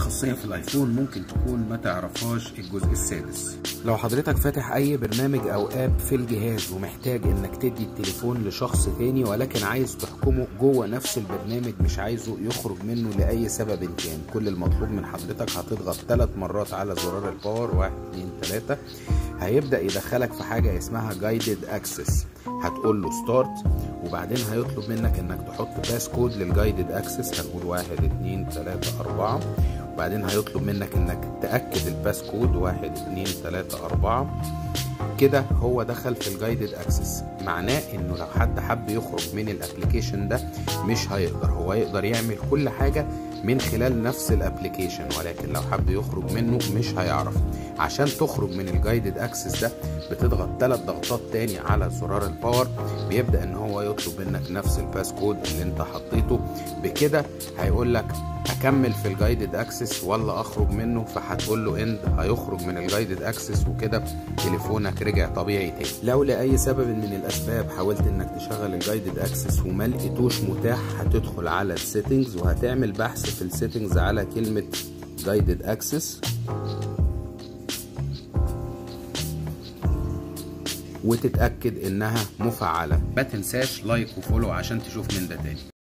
خاصيه في الايفون ممكن تكون ما تعرفهاش الجزء السادس لو حضرتك فاتح اي برنامج او اب في الجهاز ومحتاج انك تدي التليفون لشخص تاني ولكن عايز تحكمه جوه نفس البرنامج مش عايزه يخرج منه لاي سبب كان كل المطلوب من حضرتك هتضغط ثلاث مرات على زرار الباور واحد اتنين تلاتة هيبدأ يدخلك في حاجة اسمها جايدد اكسس هتقول له ستارت وبعدين هيطلب منك انك تحط باس كود للجايدد اكسس هنقول واحد اتنين تلاتة اربعة وبعدين هيطلب منك انك تأكد الباس كود واحد اتنين تلاتة اربعة كده هو دخل في الجايدد اكسس معناه انه لو حد حب يخرج من الابلكيشن ده مش هيقدر هو يقدر يعمل كل حاجة من خلال نفس الابلكيشن ولكن لو حب يخرج منه مش هيعرف عشان تخرج من الجايدد اكسس ده بتضغط ثلاث ضغطات تاني على زرار الباور بيبدا ان هو يطلب منك نفس الباس كود اللي انت حطيته بكده هيقول لك اكمل في الجايدد اكسس ولا اخرج منه فهتقول له اند هيخرج من الجايدد اكسس وكده تليفونك رجع طبيعي تاني لو لاي سبب من الاسباب حاولت انك تشغل الجايدد اكسس وما لقيتوش متاح هتدخل على السيتنجز وهتعمل بحث في السيتنجز على كلمه جايدد اكسس وتتاكد انها مفعله ما تنساش لايك وفولو عشان تشوف من ده تاني